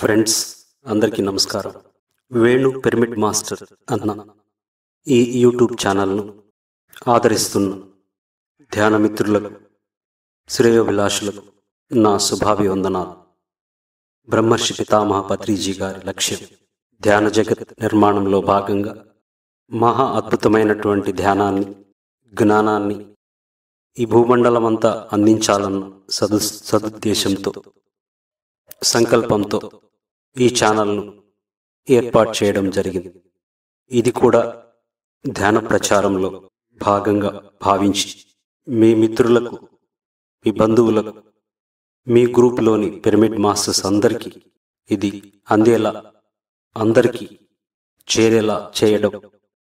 Friends అందరికీ నమస్కారం Venu pyramid master అన్న ఈ యూట్యూబ్ ఛానల్ను ఆదరిస్తున్న ధ్యాన మిత్రులకు శ్రేయోభిలాషులకు నా శుభాభివందనాలు బ్రహ్మర్షి పితామహ పత్రిజీ గారి లక్ష్యం ధ్యాన జగత్ నిర్మాణంలో భాగంగా మహా అద్భుతమైనటువంటి ధ్యానాన్ని జ్ఞానాన్ని ఈ భూమండలమంతా అందించాలన్న సదు సదుద్దేశంతో సంకల్పంతో ఈ ఛానల్ను ఏర్పాటు చేయడం జరిగింది ఇది కూడా ధ్యాన ప్రచారంలో భాగంగా భావించి మీ మిత్రులకు మీ బంధువులకు మీ గ్రూపులోని పిరమిడ్ మాస్టర్స్ అందరికీ ఇది అందేలా అందరికీ చేరేలా చేయడం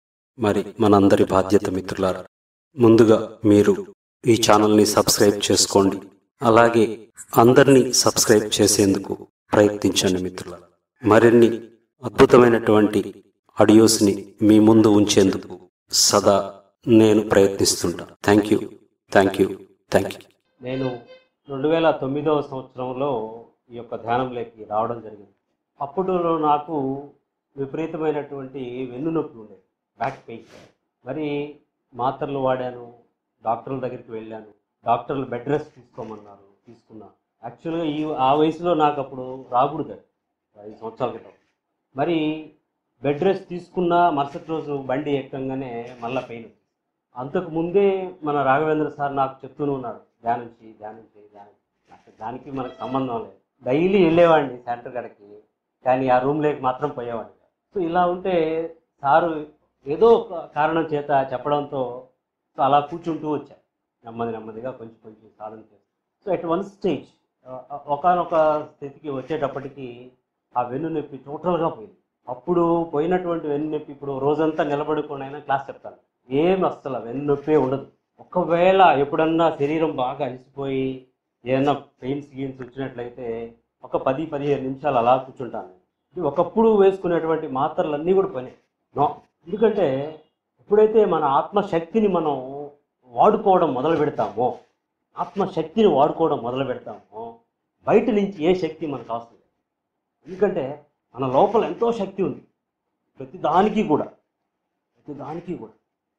మరి మనందరి బాధ్యత మిత్రులారా ముందుగా మీరు ఈ ఛానల్ని సబ్స్క్రైబ్ చేసుకోండి అలాగే అందరినీ సబ్స్క్రైబ్ చేసేందుకు ప్రయత్నించండి మిత్రుల మరిన్ని అద్భుతమైనటువంటి ఆడియోస్ని మీ ముందు ఉంచేందుకు సదా నేను ప్రయత్నిస్తుంటా thank you thank you thank you నేను రెండు వేల తొమ్మిదవ సంవత్సరంలో ఈ యొక్క ధ్యానంలోకి రావడం జరిగింది అప్పుడు నాకు విపరీతమైనటువంటి వెన్ను నొప్పి ఉండేది బ్యాక్ పెయిన్ మరి మాత్రలు వాడాను డాక్టర్ల దగ్గరికి వెళ్ళాను డాక్టర్లు బెడ్ రెస్ట్ తీసుకోమన్నారు తీసుకున్నా యాక్చువల్గా ఈ ఆ వయసులో నాకు అప్పుడు రాకూడదు అది. ఐదు సంవత్సరాల క్రితం మరి బెడ్ రెస్ట్ తీసుకున్న మరుసటి రోజు బండి ఎక్కంగానే మళ్ళీ పెయిన్ వచ్చింది. అంతకు ముందే మన రాఘవేంద్ర సార్ నాకు చెప్తూనే ఉన్నాడు ధ్యానం చేయి ధ్యానం చేయి ధ్యానం చేయి. అసలు దానికి మనకు సంబంధం లేదు డైలీ వెళ్ళేవాడిని సెంటర్ కాడికి కానీ ఆ రూమ్లోకి మాత్రం పోయేవాడిని కాదు. సో ఇలా ఉంటే సారు ఏదో ఒక కారణం చేత చెప్పడంతో సో అలా కూర్చుంటూ వచ్చా నెమ్మది నెమ్మదిగా కొంచెం కొంచెం సాధన చేస్తాను సో ఎట్ వన్ స్టేజ్ ఒకనొక స్థితికి వచ్చేటప్పటికి ఆ వెన్ను నొప్పి టోటల్గా పోయింది అప్పుడు పోయినటువంటి వెన్ను నొప్పి ఇప్పుడు రోజంతా నిలబడుకొని అయినా క్లాస్ చెప్తాను ఏం అస్సలు వెన్ను నొప్పే ఉండదు ఒకవేళ ఎప్పుడన్నా శరీరం బాగా అలసిపోయి ఏదైనా పెయిన్స్ గీన్స్ వచ్చినట్లయితే ఒక పది పదిహేను నిమిషాలు అలా కూర్చుంటాను ఇది ఒకప్పుడు వేసుకునేటువంటి మాత్రలన్నీ కూడా పోయినాయి నో ఎందుకంటే ఎప్పుడైతే మన ఆత్మశక్తిని మనం వాడుకోవడం మొదలు పెడతామో ఆత్మశక్తిని వాడుకోవడం మొదలు పెడతామో బయట నుంచి ఏ శక్తి మనకు అవసరం లేదు. ఎందుకంటే మన లోపల ఎంతో శక్తి ఉంది ప్రతి దానికి కూడా ప్రతి దానికి కూడా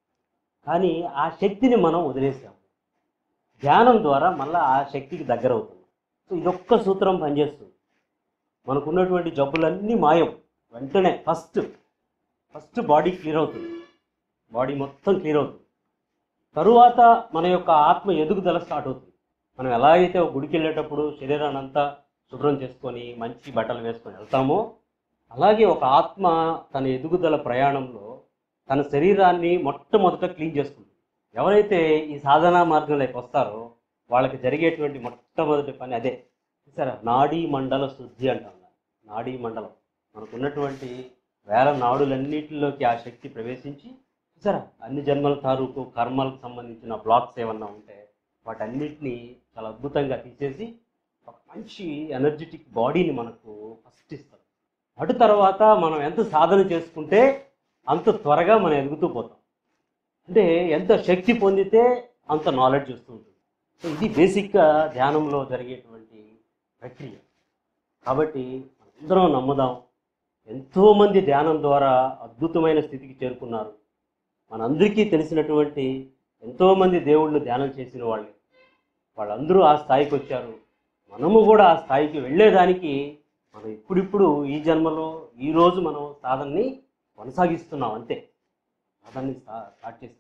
కానీ ఆ శక్తిని మనం వదిలేసాము ధ్యానం ద్వారా మళ్ళీ ఆ శక్తికి దగ్గర అవుతుంది సో ఇదొక్క సూత్రం పనిచేస్తుంది మనకున్నటువంటి జబ్బులన్నీ మాయం వెంటనే ఫస్ట్ ఫస్ట్ బాడీ క్లియర్ అవుతుంది బాడీ మొత్తం క్లియర్ అవుతుంది తరువాత మన యొక్క ఆత్మ ఎదుగుదల స్టార్ట్ అవుతుంది మనం ఎలా అయితే ఒక గుడికి వెళ్ళేటప్పుడు శరీరాన్ని అంతా శుభ్రం చేసుకొని మంచి బట్టలు వేసుకొని వెళ్తామో అలాగే ఒక ఆత్మ తన ఎదుగుదల ప్రయాణంలో తన శరీరాన్ని మొట్టమొదట క్లీన్ చేసుకుంటుంది ఎవరైతే ఈ సాధనా మార్గంలోకి వస్తారో వాళ్ళకి జరిగేటువంటి మొట్టమొదటి పని అదే సరే నాడీ మండల శుద్ధి అంటాం దాన్ని. నాడీ మండలం మనకు ఉన్నటువంటి వేల నాడులన్నిటిలోకి ఆ శక్తి ప్రవేశించి సరే అన్ని జన్మల తాలూకు కర్మలకు సంబంధించిన బ్లాక్స్ ఏమన్నా ఉంటే వాటన్నిటిని చాలా అద్భుతంగా తీసేసి ఒక మంచి ఎనర్జెటిక్ బాడీని మనకు ఫస్ట్ ఇస్తారు అటు తర్వాత మనం ఎంత సాధన చేసుకుంటే అంత త్వరగా మనం ఎదుగుతూ పోతాం అంటే ఎంత శక్తి పొందితే అంత నాలెడ్జ్ వస్తుంటుంది సో ఇది బేసిక్గా ధ్యానంలో జరిగేటువంటి ప్రక్రియ కాబట్టి అందరం నమ్ముదాం ఎంతోమంది ధ్యానం ద్వారా అద్భుతమైన స్థితికి చేరుకున్నారు మనందరికీ తెలిసినటువంటి ఎంతోమంది దేవుళ్ళు ధ్యానం చేసిన వాళ్ళే వాళ్ళందరూ ఆ స్థాయికి వచ్చారు మనము కూడా ఆ స్థాయికి వెళ్ళేదానికి మనం ఇప్పుడిప్పుడు ఈ జన్మలో ఈరోజు మనం సాధనని కొనసాగిస్తున్నాం అంతే సాధనని స్టా- స్టార్ట్ చేస్తాం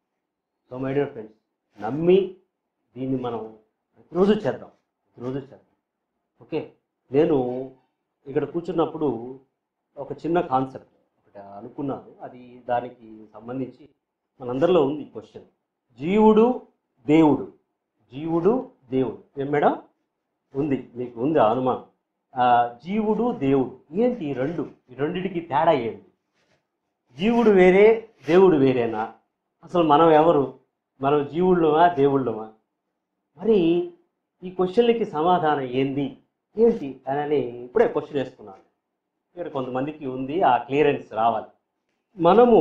సో మై డియర్ ఫ్రెండ్స్ నమ్మి దీన్ని మనం ప్రతిరోజు చేద్దాం ప్రతిరోజు చేద్దాం ఓకే నేను ఇక్కడ కూర్చున్నప్పుడు ఒక చిన్న కాన్సెప్ట్ ఒకటి అనుకున్నాను అది దానికి సంబంధించి మనందరిలో ఉంది క్వశ్చన్ జీవుడు దేవుడు జీవుడు దేవుడు ఏం మేడం ఉంది మీకు ఉంది ఆ అనుమానం ఆ, జీవుడు దేవుడు ఏంటి ఈ రెండు ఈ రెండిటికి తేడా ఏంటి జీవుడు వేరే దేవుడు వేరేనా అసలు మనం ఎవరు మనం జీవుళ్ళమా దేవుళ్ళమా మరి ఈ క్వశ్చన్లకి సమాధానం ఏంది ఏంటి అని ఇప్పుడే క్వశ్చన్ వేసుకున్నాను ఇక్కడ కొంతమందికి ఉంది ఆ క్లియరెన్స్ రావాలి మనము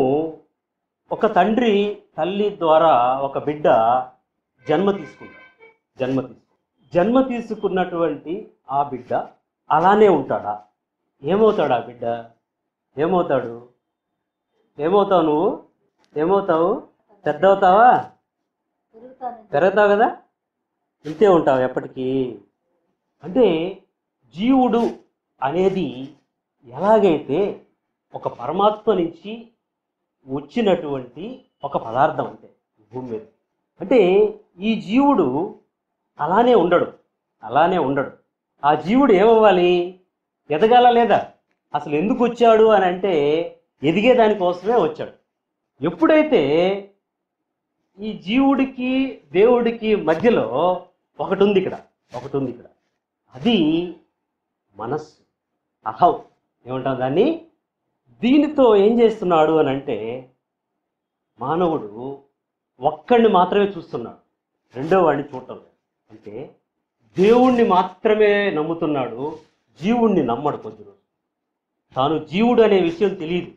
ఒక తండ్రి తల్లి ద్వారా ఒక బిడ్డ జన్మ తీసుకుంటాడు జన్మ తీసుకుంటాడు జన్మ తీసుకున్నటువంటి ఆ బిడ్డ అలానే ఉంటాడా ఏమవుతాడు ఆ బిడ్డ ఏమవుతాడు ఏమవుతావు నువ్వు ఏమవుతావు పెద్ద అవుతావా పెరుగుతావు కదా ఇంతే ఉంటావు ఎప్పటికీ అంటే జీవుడు అనేది ఎలాగైతే ఒక పరమాత్మ నుంచి వచ్చినటువంటి ఒక పదార్థం అంతే భూమి మీద అంటే ఈ జీవుడు అలానే ఉండడు అలానే ఉండడు ఆ జీవుడు ఏమవ్వాలి ఎదగాల లేదా అసలు ఎందుకు వచ్చాడు అని అంటే ఎదిగే దానికోసమే వచ్చాడు ఎప్పుడైతే ఈ జీవుడికి దేవుడికి మధ్యలో ఒకటి ఉంది ఇక్కడ ఒకటి ఉంది ఇక్కడ అది మనస్సు అహం ఏమంటాం దాన్ని దీనితో ఏం చేస్తున్నాడు అని అంటే మానవుడు ఒక్కడిని మాత్రమే చూస్తున్నాడు రెండో వాడిని చూడటం లేదు అంటే దేవుణ్ణి మాత్రమే నమ్ముతున్నాడు జీవుణ్ణి నమ్మడు కొద్ది రోజు తాను జీవుడు అనే విషయం తెలియదు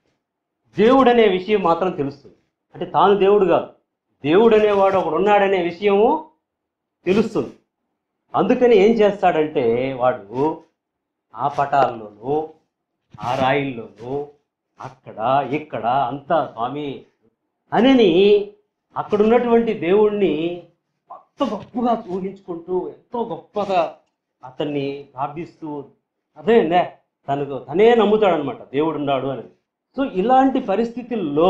దేవుడు అనే విషయం మాత్రం తెలుస్తుంది అంటే తాను దేవుడు కాదు దేవుడు అనేవాడు ఒకడు ఉన్నాడనే విషయము తెలుస్తుంది అందుకని ఏం చేస్తాడంటే వాడు ఆ పటాల్లోనూ ఆ రాయిల్లోనూ అక్కడ ఇక్కడ అంతా స్వామి అని అక్కడ ఉన్నటువంటి దేవుణ్ణి ఎంతో గొప్పగా ఊహించుకుంటూ ఎంతో గొప్పగా అతన్ని ప్రార్థిస్తూ అదేందే తనకు తనే నమ్ముతాడనమాట దేవుడు ఉన్నాడు అని సో ఇలాంటి పరిస్థితుల్లో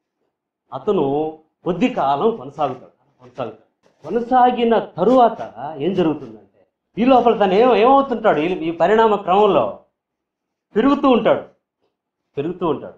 అతను కొద్ది కాలం కొనసాగుతాడు కొనసాగుతాడు కొనసాగిన తరువాత ఏం జరుగుతుందంటే ఈ లోపల తను ఏం ఏమవుతుంటాడు ఈ- ఈ పరిణామ క్రమంలో పెరుగుతూ ఉంటాడు పెరుగుతూ ఉంటాడు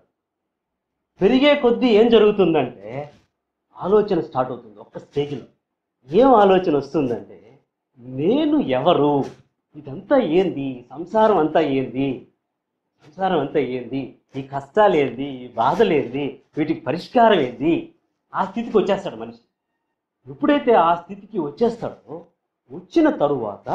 పెరిగే కొద్దీ ఏం జరుగుతుందంటే ఆలోచన స్టార్ట్ అవుతుంది ఒక్క స్టేజ్లో ఏం ఆలోచన వస్తుందంటే నేను ఎవరు ఇదంతా ఏంది సంసారం అంతా ఏంది సంసారం అంతా ఏంది ఈ కష్టాలు ఏంది ఈ బాధలు ఏంది వీటికి పరిష్కారం ఏంది ఆ స్థితికి వచ్చేస్తాడు మనిషి ఎప్పుడైతే ఆ స్థితికి వచ్చేస్తాడో వచ్చిన తరువాత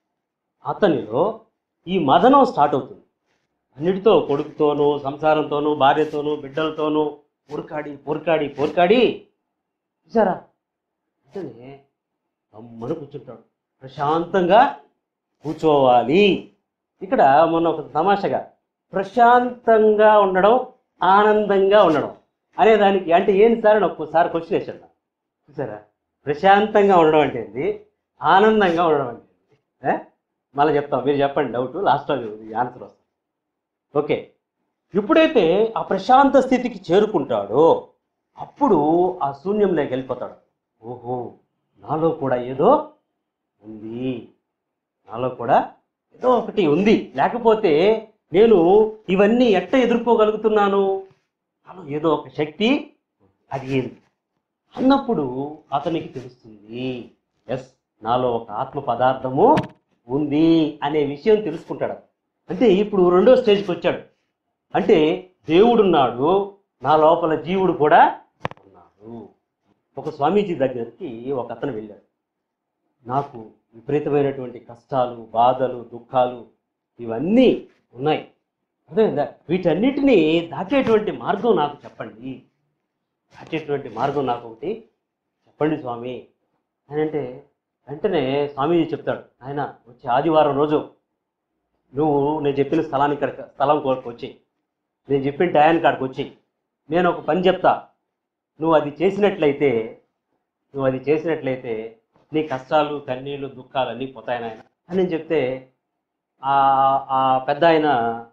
అతనిలో ఈ మదనం స్టార్ట్ అవుతుంది అన్నిటితో కొడుకుతోనూ సంసారంతోనూ భార్యతోనూ బిడ్డలతోనూ పొరకాడి పొరకాడి పొరకాడి చూసారా అంటేనే అమ్మను కూర్చుంటాడు ప్రశాంతంగా కూర్చోవాలి ఇక్కడ మొన్న ఒక తమాషగా ప్రశాంతంగా ఉండడం ఆనందంగా ఉండడం అనే దానికి అంటే ఏంటి సార్ అని ఒక్కోసారి క్వశ్చన్ వేసాడు నాకు. చూసారా ప్రశాంతంగా ఉండడం అంటే ఏంది ఆనందంగా ఉండడం అంటే ఏంది ఏ? మళ్ళీ చెప్తాం మీరు చెప్పండి డౌట్ లాస్ట్లో ఆన్సర్ వస్తుంది ఓకే ఎప్పుడైతే ఆ ప్రశాంత స్థితికి చేరుకుంటాడో అప్పుడు ఆ శూన్యంలోకి వెళ్ళిపోతాడు ఓహో నాలో కూడా ఏదో ఉంది నాలో కూడా ఏదో ఒకటి ఉంది లేకపోతే నేను ఇవన్నీ ఎట్ట ఎదుర్కోగలుగుతున్నాను నాలో ఏదో ఒక శక్తి అది ఏంది అన్నప్పుడు అతనికి తెలుస్తుంది ఎస్ నాలో ఒక ఆత్మ పదార్థము ఉంది అనే విషయం తెలుసుకుంటాడు అంటే ఇప్పుడు రెండో స్టేజ్కి వచ్చాడు అంటే దేవుడున్నాడు నా లోపల జీవుడు కూడా ఉన్నాడు ఒక స్వామీజీ దగ్గరికి ఒక అతను వెళ్ళాడు నాకు విపరీతమైనటువంటి కష్టాలు బాధలు దుఃఖాలు ఇవన్నీ ఉన్నాయి అదే వీటన్నిటినీ దాటేటువంటి మార్గం నాకు చెప్పండి దాటేటువంటి మార్గం నాకు ఒకటి చెప్పండి స్వామి అని అంటే వెంటనే స్వామీజీ చెప్తాడు ఆయన వచ్చి ఆదివారం రోజు నువ్వు నేను చెప్పిన స్థలానికి ఇక్కడికి స్థలం కోరికి వచ్చి నేను చెప్పిన టయానికి కాడికి వచ్చి నేను ఒక పని చెప్తా నువ్వు అది చేసినట్లయితే నువ్వు అది చేసినట్లయితే నీ కష్టాలు కన్నీళ్ళు దుఃఖాలు అన్నీ పోతాయి నాయన అని నేను చెప్తే ఆ ఆ పెద్ద ఆయన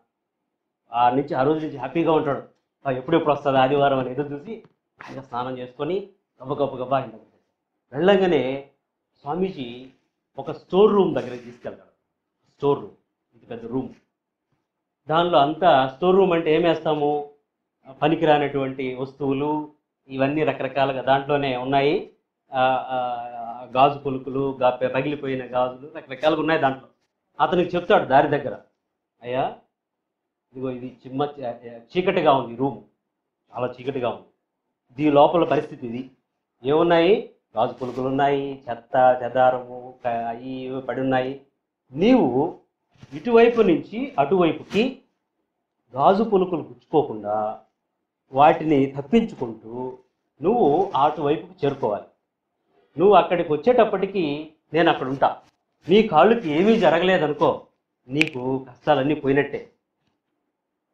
ఆ నుంచి ఆ రోజు నుంచి హ్యాపీగా ఉంటాడు ఆ ఎప్పుడెప్పుడు వస్తుంది ఆదివారం అని ఎదురు చూసి ఆయన స్నానం చేసుకొని గబ్బ గబ్బ గబ్బా ఆయన దగ్గరికి వెళ్ళగానే స్వామీజీ ఒక స్టోర్ రూమ్ దగ్గరికి తీసుకెళ్తాడు స్టోర్ రూమ్ ఇది పెద్ద రూమ్ దానిలో అంతా స్టోర్ రూమ్ అంటే ఏం వేస్తాము పనికిరానటువంటి వస్తువులు ఇవన్నీ రకరకాలుగా దాంట్లోనే ఉన్నాయి ఆ, ఆ, గాజు పులుకులు గా పగిలిపోయిన గాజులు రకరకాలుగా ఉన్నాయి దాంట్లో అతనికి చెప్తాడు దారి దగ్గర అయ్యా ఇదిగో ఇది చిమ్మ చీకటిగా ఉంది రూమ్ చాలా చీకటిగా ఉంది దీని లోపల పరిస్థితి ఇది ఏమున్నాయి గాజు పులుకులు ఉన్నాయి చెత్త చెదారము క- అవి ఇవి పడి ఉన్నాయి నీవు ఇటువైపు నుంచి అటువైపుకి గాజు పులుకులు గుచ్చుకోకుండా వాటిని తప్పించుకుంటూ నువ్వు అటువైపుకి చేరుకోవాలి నువ్వు అక్కడికి వచ్చేటప్పటికి నేను అక్కడ ఉంటా నీ కాళ్ళకి ఏమీ జరగలేదనుకో నీకు కష్టాలన్నీ పోయినట్టే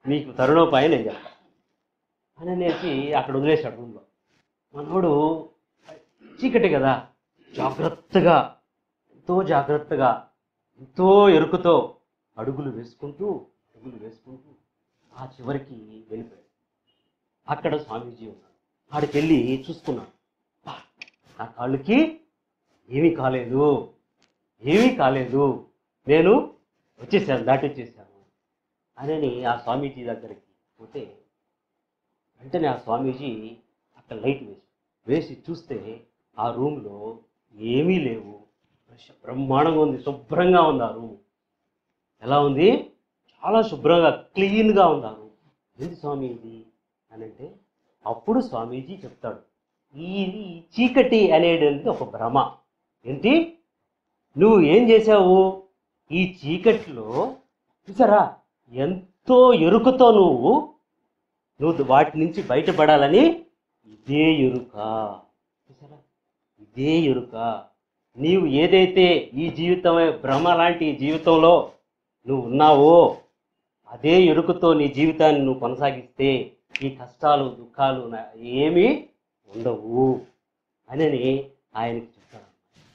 నీకు తరుణోపాయం నేను చెప్తాను అని అనేసి అక్కడ వదిలేశాడు రూమ్లో మనోడు చీకటి కదా జాగ్రత్తగా ఎంతో జాగ్రత్తగా ఎంతో ఎరుకుతో అడుగులు వేసుకుంటూ అడుగులు వేసుకుంటూ ఆ చివరికి వెళ్ళిపోయాడు అక్కడ స్వామీజీ ఉన్నాడు ఆడికి వెళ్ళి చూసుకున్నాడు "అబ్బా, నా కాళ్ళకి ఏమీ కాలేదు ఏమీ కాలేదు నేను వచ్చేసాను దాటి వచ్చేసాను అని ఆ స్వామీజీ దగ్గరికి పోతే వెంటనే ఆ స్వామీజీ అక్కడ లైట్ వేసి వేసి చూస్తే ఆ రూమ్లో ఏమీ లేవు బ్రహ్మ- బ్రహ్మాండంగా ఉంది శుభ్రంగా ఉంది ఆ రూమ్ ఎలా ఉంది చాలా శుభ్రంగా క్లీన్గా ఉంది ఆ రూమ్ ఏంటి స్వామి ఇది అని అంటే అప్పుడు స్వామీజీ చెప్తాడు ఈ ఈ చీకటి అనేది ఒక భ్రమ ఏంటి నువ్వు ఏం చేసావు ఈ చీకటిలో చూసారా ఎంతో ఎరుకతో నువ్వు నువ్వు వాటి నుంచి బయటపడాలని ఇదే ఎరుక చూసారా ఇదే ఎరుక నీవు ఏదైతే ఈ జీవితమే భ్రమ లాంటి ఈ జీవితంలో నువ్వు ఉన్నావో అదే ఎరుకతో నీ జీవితాన్ని నువ్వు కొనసాగిస్తే ఈ కష్టాలు దుఃఖాలు నా- ఏమీ ఉండవు అని ఆయనకి చెప్తాడు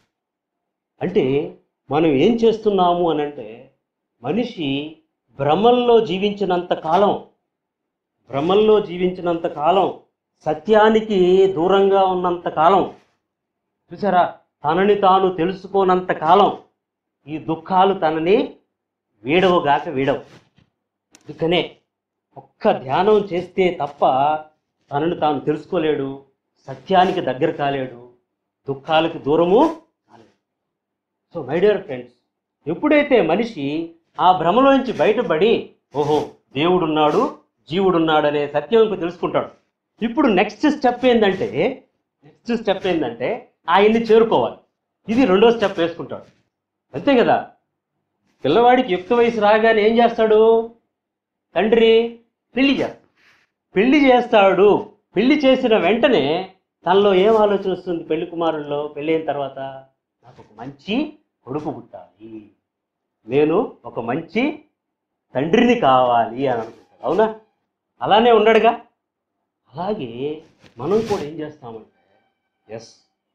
అంటే మనం ఏం చేస్తున్నాము అని అంటే మనిషి భ్రమల్లో జీవించినంత కాలం భ్రమల్లో జీవించినంత కాలం సత్యానికి దూరంగా ఉన్నంత కాలం చూసారా తనని తాను తెలుసుకోనంత కాలం ఈ దుఃఖాలు తనని వీడవుగాక వీడవు అందుకనే ఒక్క ధ్యానం చేస్తే తప్ప తనను తాను తెలుసుకోలేడు సత్యానికి దగ్గర కాలేడు దుఃఖాలకు దూరము కాలేడు సో మై డియర్ ఫ్రెండ్స్ ఎప్పుడైతే మనిషి ఆ భ్రమలో నుంచి బయటపడి ఓహో దేవుడున్నాడు జీవుడున్నాడు అనే సత్యంకు తెలుసుకుంటాడు ఇప్పుడు నెక్స్ట్ స్టెప్ ఏంటంటే నెక్స్ట్ స్టెప్ ఏంటంటే ఆయన్ని చేరుకోవాలి ఇది రెండో స్టెప్ వేసుకుంటాడు అంతే కదా పిల్లవాడికి యుక్త వయసు రాగానే ఏం చేస్తాడు తండ్రి పెళ్లి చేస్తాడు పెళ్లి చేస్తాడు పెళ్లి చేసిన వెంటనే తనలో ఏం ఆలోచన వస్తుంది పెళ్లి కుమారుల్లో పెళ్ళి అయిన తర్వాత నాకు ఒక మంచి కొడుకు పుట్టాలి నేను ఒక మంచి తండ్రిని కావాలి అని అనుకుంటాడు అవునా అలానే ఉన్నాడుగా అలాగే మనం కూడా ఏం చేస్తామంటే ఎస్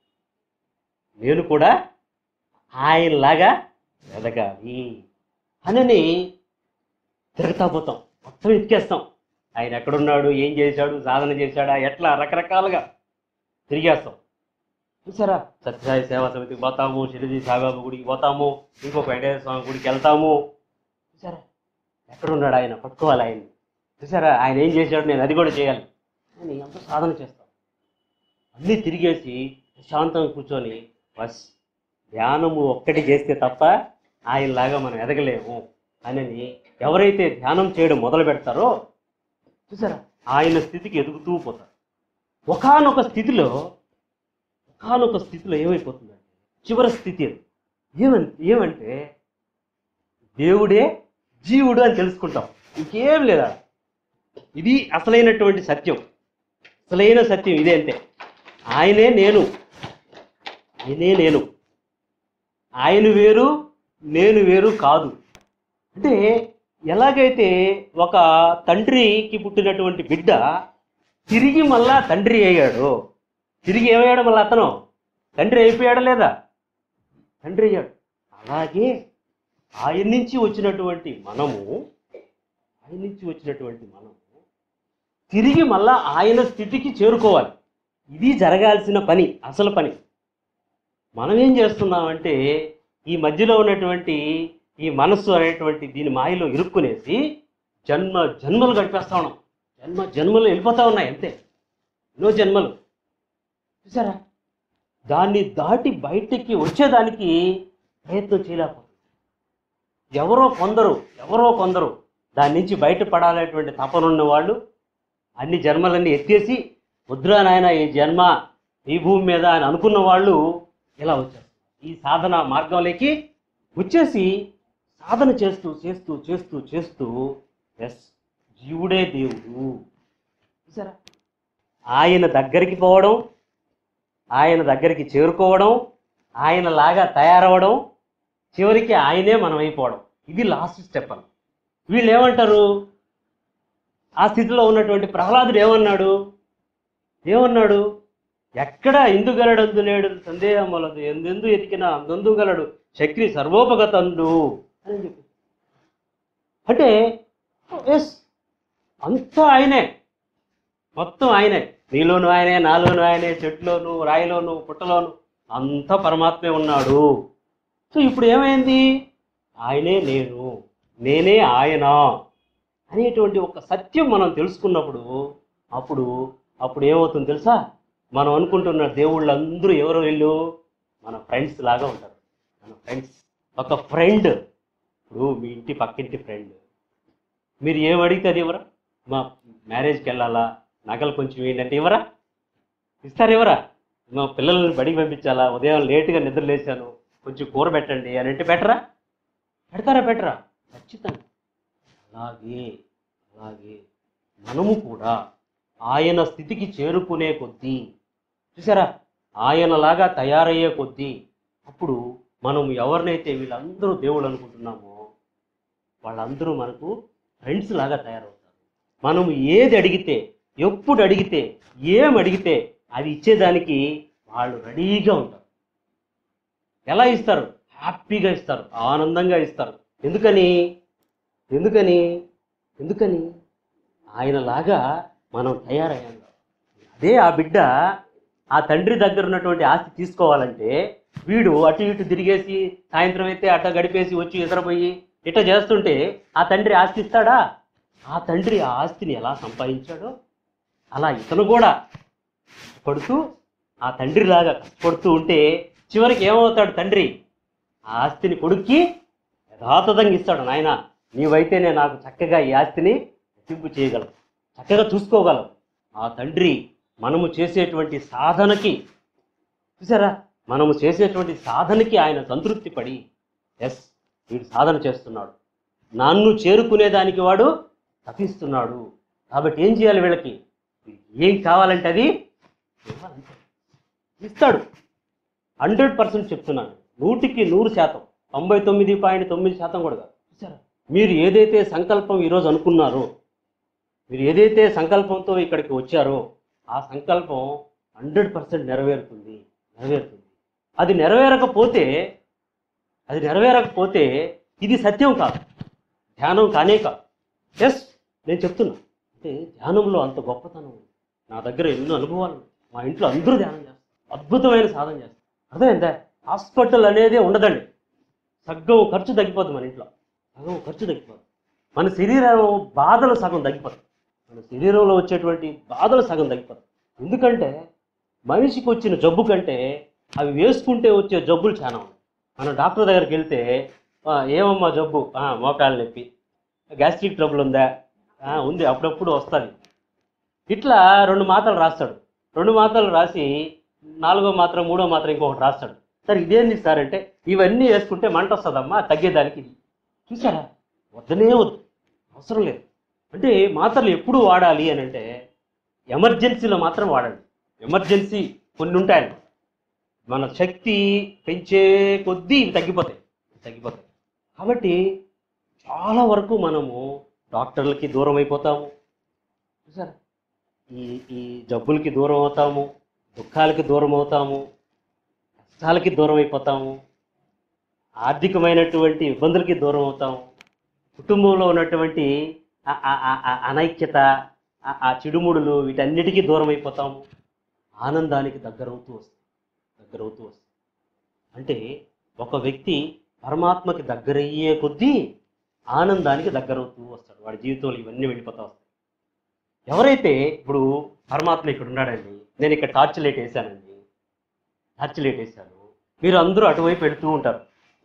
నేను కూడా ఆయనలాగా ఎదగాలి అని తిరుగుతా పోతాం మొత్తం ఎత్తికేస్తాం ఆయన ఎక్కడున్నాడు ఏం చేశాడు సాధన చేశాడా ఎట్లా రకరకాలుగా తిరిగేస్తాం చూసారా సత్యసాయి సేవా సమితికి పోతాము షిరిడి సాయిబాబా గుడికి పోతాము ఇంకొక వెంకటేశ్వర స్వామి గుడికి వెళ్తాము చూసారా ఎక్కడున్నాడు ఆయన పట్టుకోవాలి ఆయన్ని చూసారా ఆయన ఏం చేశాడు నేను అది కూడా చేయాలి అని అంత సాధన చేస్తాం అన్నీ తిరిగేసి ప్రశాంతంగా కూర్చొని బస్ ధ్యానము ఒక్కటి చేస్తే తప్ప ఆయనలాగా మనం ఎదగలేము అని ఎవరైతే ధ్యానం చేయడం మొదలు పెడతారో చూసారా ఆయన స్థితికి ఎదుగుతూ పోతారు ఒకానొక స్థితిలో ఒకానొక స్థితిలో ఏమైపోతుందంటే చివరి స్థితి అది ఏమన్ ఏమంటే దేవుడే జీవుడు అని తెలుసుకుంటాం ఇంకేం లేదా ఇది అసలైనటువంటి సత్యం అసలైన సత్యం ఇదే అంతే ఆయనే నేను ఆయనే నేను ఆయన వేరు నేను వేరు కాదు అంటే ఎలాగైతే ఒక తండ్రికి పుట్టినటువంటి బిడ్డ తిరిగి మళ్ళా తండ్రి అయ్యాడు తిరిగి ఏమయ్యాడు మళ్ళీ అతను తండ్రి అయిపోయాడా లేదా తండ్రి అయ్యాడు అలాగే ఆయన నుంచి వచ్చినటువంటి మనము ఆయన నుంచి వచ్చినటువంటి మనము తిరిగి మళ్ళా ఆయన స్థితికి చేరుకోవాలి ఇది జరగాల్సిన పని అసలు పని మనం ఏం చేస్తున్నామంటే ఈ మధ్యలో ఉన్నటువంటి ఈ మనస్సు అనేటువంటి దీని మాయలో ఇరుక్కునేసి జన్మ జన్మలు గడిపేస్తా ఉన్నాం జన్మ జన్మలు వెళ్ళిపోతా ఉన్నాయి అంతే ఎన్నో జన్మలు చూసారా దాన్ని దాటి బయటికి వచ్చేదానికి ప్రయత్నం చేయలేకపోతుంది ఎవరో కొందరు ఎవరో కొందరు దాని నుంచి బయటపడాలనేటువంటి తపన ఉన్న వాళ్ళు అన్ని జన్మలన్నీ ఎత్తేసి వద్దురా నాయన ఈ జన్మ ఈ భూమి మీద అని అనుకున్న వాళ్ళు ఇలా వచ్చారు ఈ సాధన మార్గంలోకి వచ్చేసి సాధన చేస్తూ చేస్తూ చేస్తూ చేస్తూ ఎస్ జీవుడే దేవుడు చూసారా ఆయన దగ్గరికి పోవడం ఆయన దగ్గరికి చేరుకోవడం ఆయనలాగా తయారవడం చివరికి ఆయనే మనం అయిపోవడం ఇది లాస్ట్ స్టెప్ అని వీళ్ళు ఏమంటారు ఆ స్థితిలో ఉన్నటువంటి ప్రహ్లాదుడు ఏమన్నాడు ఏమన్నాడు ఎక్కడ ఇందుగలడందు లేడు సందేహం వలదు ఎందెందు ఎతికిన అందందు గలడు శక్తి సర్వోపగతండు అని చెప్పి అంటే ఎస్ అంతా ఆయనే మొత్తం ఆయనే నీలోను ఆయనే నాలోను ఆయనే చెట్లోను రాయిలోను పుట్టలోను అంతా పరమాత్మే ఉన్నాడు సో ఇప్పుడు ఏమైంది ఆయనే నేను నేనే ఆయన అనేటువంటి ఒక సత్యం మనం తెలుసుకున్నప్పుడు అప్పుడు అప్పుడు ఏమవుతుంది తెలుసా మనం అనుకుంటున్న దేవుళ్ళందరూ ఎవరు వీళ్ళు మన ఫ్రెండ్స్ లాగా ఉంటారు మన ఫ్రెండ్స్ ఒక ఫ్రెండ్ ఇప్పుడు మీ ఇంటి పక్కింటి ఫ్రెండ్ మీరు ఏం అడిగితే అది ఇవ్వరా మా మ్యారేజ్కి వెళ్ళాలా నగలు కొంచెం ఏంటంటే ఇవ్వరా ఇస్తారు ఇవ్వరా మా పిల్లల్ని బడికి పంపించాలా ఉదయం లేటుగా నిద్ర లేచాను కొంచెం కూర పెట్టండి అని అంటే పెట్టరా పెడతారా పెట్టరా ఖచ్చితంగా అలాగే అలాగే మనము కూడా ఆయన స్థితికి చేరుకునే కొద్దీ చూసారా ఆయనలాగా తయారయ్యే కొద్దీ అప్పుడు మనం ఎవరినైతే వీళ్ళందరూ దేవుళ్ళు అనుకుంటున్నామో వాళ్ళందరూ మనకు ఫ్రెండ్స్ లాగా తయారవుతారు మనం ఏది అడిగితే ఎప్పుడు అడిగితే ఏం అడిగితే అది ఇచ్చేదానికి వాళ్ళు రెడీగా ఉంటారు ఎలా ఇస్తారు హ్యాపీగా ఇస్తారు ఆనందంగా ఇస్తారు ఎందుకని ఎందుకని ఎందుకని ఆయనలాగా మనం తయారయ్యాం అదే ఆ బిడ్డ ఆ తండ్రి దగ్గర ఉన్నటువంటి ఆస్తి తీసుకోవాలంటే వీడు అటు ఇటు తిరిగేసి సాయంత్రం అయితే అట్ట గడిపేసి వచ్చి నిద్రపోయి ఇట్ట చేస్తుంటే ఆ తండ్రి ఆస్తి ఇస్తాడా ఆ తండ్రి ఆ ఆస్తిని ఎలా సంపాదించాడో అలా ఇతను కూడా పడుతూ ఆ తండ్రిలాగా కష్టపడుతూ ఉంటే చివరికి ఏమవుతాడు తండ్రి ఆ ఆస్తిని కొడుక్కి యథాతథంగా ఇస్తాడు నాయన నీవైతేనే నాకు చక్కగా ఈ ఆస్తిని రెట్టింపు చేయగలవు చక్కగా చూసుకోగలవు ఆ తండ్రి మనము చేసేటువంటి సాధనకి చూసారా మనము చేసేటువంటి సాధనకి ఆయన సంతృప్తి పడి ఎస్ వీడు సాధన చేస్తున్నాడు నన్ను చేరుకునేదానికి వాడు తప్పిస్తున్నాడు కాబట్టి ఏం చేయాలి వీళ్ళకి ఏం కావాలంటే అది ఇవ్వాలంతే ఇస్తాడు హండ్రెడ్ పర్సెంట్ చెప్తున్నాను నూటికి నూరు శాతం తొంభై తొమ్మిది పాయింట్ తొమ్మిది శాతం కూడా కాదు చూసారా మీరు ఏదైతే సంకల్పం ఈరోజు అనుకున్నారో మీరు ఏదైతే సంకల్పంతో ఇక్కడికి వచ్చారో ఆ సంకల్పం హండ్రెడ్ పర్సెంట్ నెరవేరుతుంది నెరవేరుతుంది అది నెరవేరకపోతే అది నెరవేరకపోతే ఇది సత్యం కాదు ధ్యానం కానే కాదు ఎస్ నేను చెప్తున్నా అంటే ధ్యానంలో అంత గొప్పతనం ఉంది నా దగ్గర ఎన్నో అనుభవాలు ఉన్నాయి. మా ఇంట్లో అందరూ ధ్యానం చేస్తారు అద్భుతమైన సాధన చేస్తారు అర్థమైందా హాస్పిటల్ అనేదే ఉండదండి సగం ఖర్చు తగ్గిపోతుంది మన ఇంట్లో సగం ఖర్చు తగ్గిపోతుంది మన శరీరం బాధలు సగం తగ్గిపోతుంది మన శరీరంలో వచ్చేటువంటి బాధలు సగం తగ్గిపోతాయి ఎందుకంటే మనిషికి వచ్చిన జబ్బు కంటే అవి వేసుకుంటే వచ్చే జబ్బులు చాలా ఉన్నాయి మనం డాక్టర్ దగ్గరికి వెళ్తే "ఆ, ఏమమ్మా జబ్బు "ఆ, మోకాలు నొప్పి గ్యాస్ట్రిక్ ట్రబుల్ ఉందా "ఆ, ఉంది అప్పుడప్పుడు వస్తుంది ఇట్లా రెండు మాత్రలు రాస్తాడు రెండు మాత్రలు రాసి నాలుగో మాత్రం మూడో మాత్రం ఇంకొకటి రాస్తాడు సార్ ఇదేంటి సార్ అంటే ఇవన్నీ వేసుకుంటే మంట వస్తుందమ్మా తగ్గేదానికి ఇది చూసారా వద్దనే వద్దు అవసరం లేదు అంటే మాత్రలు ఎప్పుడు వాడాలి అని అంటే ఎమర్జెన్సీలో మాత్రం వాడండి ఎమర్జెన్సీ కొన్ని ఉంటాయి మన శక్తి పెంచే కొద్దీ ఇవి తగ్గిపోతాయి తగ్గిపోతాయి కాబట్టి చాలా వరకు మనము డాక్టర్లకి దూరం అయిపోతాము చూసారా ఈ ఈ జబ్బులకి దూరం అవుతాము దుఃఖాలకి దూరం అవుతాము కష్టాలకి దూరం అయిపోతాము ఆర్థికమైనటువంటి ఇబ్బందులకి దూరం అవుతాము కుటుంబంలో ఉన్నటువంటి ఆ- ఆ- ఆ- ఆ అనైక్యత ఆ- ఆ చిడుముడులు వీటన్నిటికీ దూరం అయిపోతాము ఆనందానికి దగ్గరవుతూ వస్తాం దగ్గరవుతూ వస్తాం అంటే ఒక వ్యక్తి పరమాత్మకి దగ్గరయ్యే కొద్దీ ఆనందానికి దగ్గరవుతూ వస్తాడు వాడి జీవితంలో ఇవన్నీ వెళ్ళిపోతా వస్తాయి ఎవరైతే ఇప్పుడు పరమాత్మ ఇక్కడ ఉన్నాడండి నేను ఇక్కడ టార్చ్ లైట్ వేసానండి టార్చ్ లైట్ వేసాను మీరు అందరూ అటువైపు వెళుతూ ఉంటారు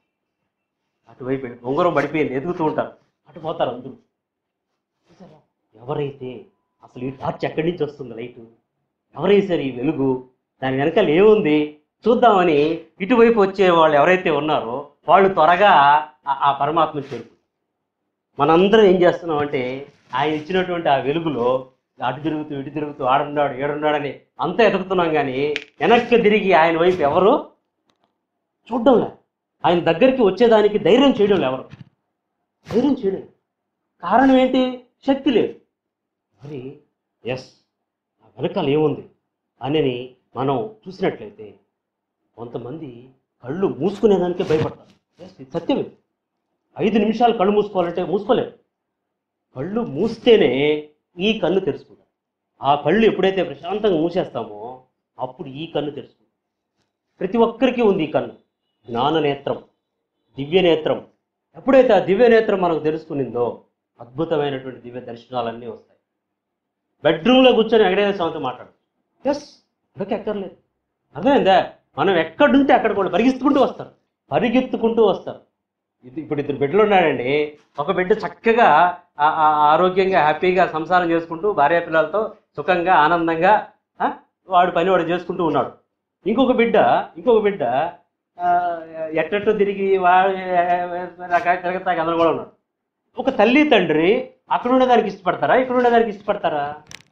అటువైపు వెళ్ళి ఉంగరం పడిపోయింది ఎదుగుతూ ఉంటారు అటు పోతారు అందరూ చూసారా ఎవరైతే అసలు ఈ టార్చ్ ఎక్కడి నుంచి వస్తుంది లైట్ ఎవరేసారు ఈ వెలుగు దాని వెనకాల ఏముంది చూద్దామని ఇటువైపు వచ్చే వాళ్ళు ఎవరైతే ఉన్నారో వాళ్ళు త్వరగా ఆ- ఆ పరమాత్మ చేరుకుంటారు మనందరం ఏం చేస్తున్నాం అంటే ఆయన ఇచ్చినటువంటి ఆ వెలుగులో అటు తిరుగుతూ ఇటు తిరుగుతూ ఆడున్నాడు ఏడున్నాడని అంతా ఎదుగుతున్నాం కానీ వెనక్కి తిరిగి ఆయన వైపు ఎవరు చూడడం లేదు ఆయన దగ్గరికి వచ్చేదానికి ధైర్యం చేయడం లేదు ఎవరు ధైర్యం చేయడం లేదు. కారణం ఏంటి శక్తి లేదు మరి ఎస్ ఆ వెనకాల ఏముంది అని మనం చూసినట్లయితే కొంతమంది కళ్ళు మూసుకునేదానికే భయపడతారు ఎస్ ఇది సత్యమే ఐదు నిమిషాలు కళ్ళు మూసుకోవాలంటే మూసుకోలేరు కళ్ళు మూస్తేనే ఈ కన్ను తెరుచుకుంటాం ఆ కళ్ళు ఎప్పుడైతే ప్రశాంతంగా మూసేస్తామో అప్పుడు ఈ కన్ను తెరుచుకుంటాం ప్రతి ఒక్కరికి ఉంది ఈ కన్ను జ్ఞాన నేత్రం దివ్య నేత్రం ఎప్పుడైతే ఆ దివ్య నేత్రం మనకు తెలుసుకునిందో అద్భుతమైనటువంటి దివ్య దర్శనాలన్నీ వస్తాయి బెడ్రూమ్లో కూర్చొని వెంకటేశ్వర స్వామితో మాట్లాడు ఎస్ ఇక్కడికి ఎక్కర్లేదు అర్థమైందా మనం ఎక్కడుంటే అక్కడ కూడా పరిగెత్తుకుంటూ వస్తారు పరిగెత్తుకుంటూ వస్తారు ఇది ఇప్పుడు ఇద్దరు బిడ్డలు ఉన్నాడండి ఒక బిడ్డ చక్కగా ఆ- ఆ- ఆరోగ్యంగా హ్యాపీగా సంసారం చేసుకుంటూ భార్య పిల్లలతో సుఖంగా ఆనందంగా ఆ, వాడు పని వాడు చేసుకుంటూ ఉన్నాడు ఇంకొక బిడ్డ ఇంకొక బిడ్డ ఆ, ఎట్టట్టు తిరిగి వాడు తిరగతా అందరూ కూడా ఉన్నాడు ఒక తల్లి తండ్రి అక్కడ ఉండేదానికి ఇష్టపడతారా ఇక్కడ ఉండేదానికి ఇష్టపడతారా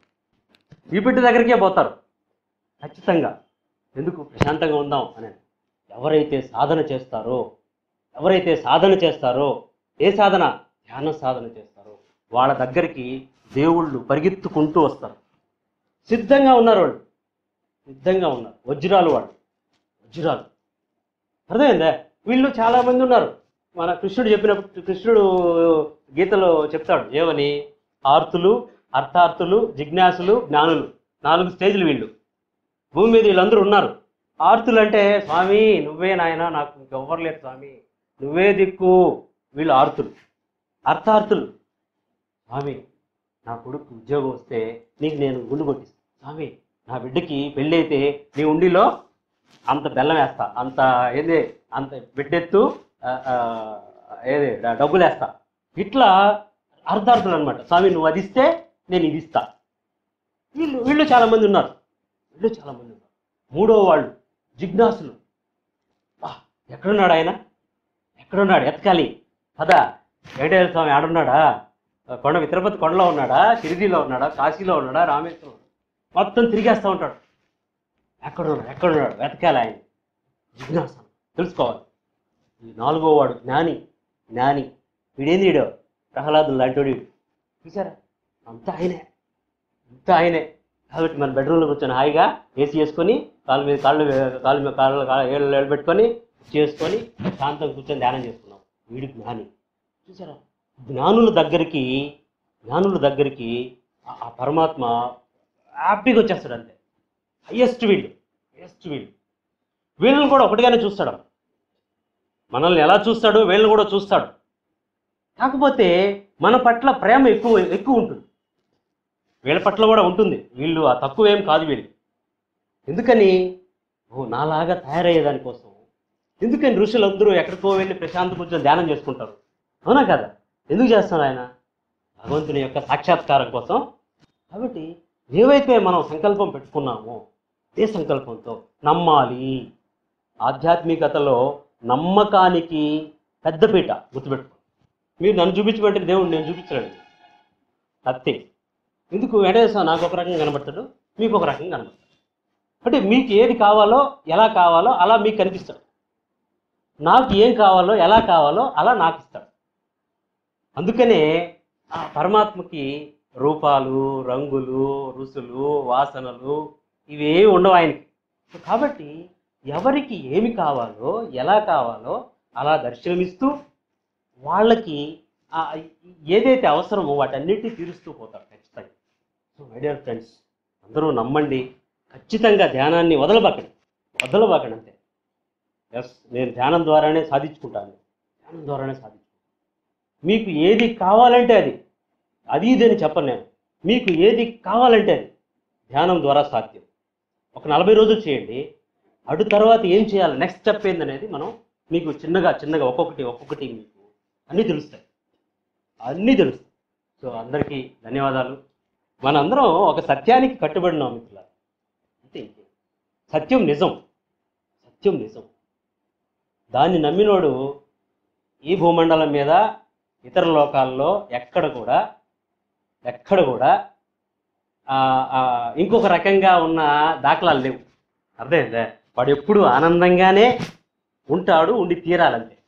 ఈ బిడ్డ దగ్గరికే పోతారు ఖచ్చితంగా ఎందుకు ప్రశాంతంగా ఉందాం అని ఎవరైతే సాధన చేస్తారో ఎవరైతే సాధన చేస్తారో ఏ సాధన ధ్యాన సాధన చేస్తారో వాళ్ళ దగ్గరికి దేవుళ్ళు పరిగెత్తుకుంటూ వస్తారు సిద్ధంగా ఉన్నారు వాళ్ళు సిద్ధంగా ఉన్నారు వజ్రాలు వాళ్ళు వజ్రాలు అర్థమైందా వీళ్ళు చాలా మంది ఉన్నారు మన కృష్ణుడు చెప్పినప్పుడు కృష్ణుడు గీతలో చెప్తాడు ఏమని ఆర్తులు అర్థార్థులు జిజ్ఞాసులు జ్ఞానులు నాలుగు స్టేజ్లు వీళ్ళు భూమి మీద వీళ్ళందరూ ఉన్నారు ఆర్తులు అంటే స్వామి నువ్వే నాయన నాకు ఇంకెవ్వరు లేరు స్వామి నువ్వే దిక్కు వీళ్ళు ఆర్తులు అర్థార్థులు స్వామి నా కొడుకు ఉద్యోగం వస్తే నీకు నేను గుండు కొట్టిస్తాను స్వామి నా బిడ్డకి పెళ్ళి అయితే నీ ఉండిలో అంత బెల్లం వేస్తా అంత ఏది అంత బిడ్డెత్తు ఆ, ఆ, ఏది డ- డబ్బులు వేస్తా ఇట్లా అర్ధార్థులు అనమాట స్వామి నువ్వు అది ఇస్తే నేను ఇది ఇస్తా వీళ్ళు వీళ్ళు చాలా మంది ఉన్నారు వీళ్ళు చాలా మంది ఉన్నారు మూడో వాళ్ళు జిజ్ఞాసులు వా, ఎక్కడున్నాడు ఆయన ఎక్కడున్నాడు ఎతకాలి పద వెంకటేశ్వర స్వామి ఆడున్నాడా కొండ తిరుపతి కొండలో ఉన్నాడా షిరిడీలో ఉన్నాడా కాశీలో ఉన్నాడా రామేశ్వరం మొత్తం తిరిగేస్తూ ఉంటాడు ఎక్కడున్నాడు ఎక్కడున్నాడు వెతకాలి ఆయన జిజ్ఞాస తెలుసుకోవాలి ఈ నాలుగో వాడు జ్ఞాని జ్ఞాని వీడేంది వీడు ప్రహ్లాదులు లాంటి వీడు చూసారా అంతా ఆయనే అంతా ఆయనే కాబట్టి మన బెడ్రూమ్లో కూర్చొని హాయిగా ఏసీ వేసుకొని కాళ్ళ మీద కాళ్ళు కాళ్ళ మీద కాళ్ళు కాళ్ళ ఏళ్ళు ఏళ్ళు పెట్టుకొని చేసుకొని శాంతంగా కూర్చొని ధ్యానం చేసుకున్నాం వీడి జ్ఞాని చూసారా జ్ఞానుల దగ్గరికి జ్ఞానుల దగ్గరికి ఆ- ఆ పరమాత్మ హ్యాపీగా వచ్చేస్తాడు అంతే హయ్యెస్ట్ వీళ్ళు హయ్యెస్ట్ వీళ్ళు వీళ్ళని కూడా ఒకటిగానే చూస్తాడు మనల్ని ఎలా చూస్తాడు వీళ్ళని కూడా చూస్తాడు కాకపోతే మన పట్ల ప్రేమ ఎక్కువ ఎక్కువ ఉంటుంది వీళ్ళ పట్ల కూడా ఉంటుంది వీళ్ళు ఆ తక్కువ ఏం కాదు వీళ్ళు ఎందుకని ఓ నాలాగా తయారయ్యేదాని కోసం ఎందుకని ఋషులందరూ ఎక్కడికో వెళ్ళి ప్రశాంత కూర్చొని ధ్యానం చేసుకుంటారు అవునా కదా ఎందుకు చేస్తున్నారు ఆయన భగవంతుని యొక్క సాక్షాత్కారం కోసం కాబట్టి ఏవైతే మనం సంకల్పం పెట్టుకున్నామో ఏ సంకల్పంతో నమ్మాలి ఆధ్యాత్మికతలో నమ్మకానికి పెద్దపీట గుర్తుపెట్టుకో మీరు నన్ను చూపించమంటే దేవుడు నేను చూపించలేడు అంతే ఎందుకు వెంకటేశ్వర నాకు ఒక రకంగా కనబడతాడు మీకు ఒక రకంగా కనబడతాడు అంటే మీకు ఏది కావాలో ఎలా కావాలో అలా మీకు కనిపిస్తాడు నాకు ఏం కావాలో ఎలా కావాలో అలా నాకు ఇస్తాడు అందుకనే ఆ పరమాత్మకి రూపాలు రంగులు రుసులు వాసనలు ఇవే ఉండవు ఆయనకి సో కాబట్టి ఎవరికి ఏమి కావాలో ఎలా కావాలో అలా దర్శనమిస్తూ వాళ్ళకి ఆ ఏదైతే అవసరమో వాటన్నిటిని తీరుస్తూ పోతారు ఖచ్చితంగా సో మై డియర్ ఫ్రెండ్స్ అందరూ నమ్మండి ఖచ్చితంగా ధ్యానాన్ని వదలబాకండి వదలబాకండి అంతే ఎస్ నేను ధ్యానం ద్వారానే సాధించుకుంటాను ధ్యానం ద్వారానే సాధించుకుంటాను మీకు ఏది కావాలంటే అది అది ఇది అని చెప్పను నేను మీకు ఏది కావాలంటే అది ధ్యానం ద్వారా సాధ్యం ఒక నలభై రోజులు చేయండి అటు తర్వాత ఏం చేయాలి నెక్స్ట్ స్టెప్ ఏందనేది మనం మీకు చిన్నగా చిన్నగా ఒక్కొక్కటి ఒక్కొక్కటి మీకు అన్నీ తెలుస్తాయి అన్నీ తెలుస్తాయి సో అందరికీ ధన్యవాదాలు మనందరం ఒక సత్యానికి కట్టుబడినాం మిత్రుల అంతే ఇంకే సత్యం నిజం సత్యం నిజం దాన్ని నమ్మినోడు ఈ భూమండలం మీద ఇతర లోకాల్లో ఎక్కడ కూడా ఎక్కడ కూడా ఆ, ఆ, ఇంకొక రకంగా ఉన్న దాఖలాలు లేవు అర్థమైందా వాడు ఎప్పుడు ఆనందంగానే ఉంటాడు ఉండి తీరాలంతే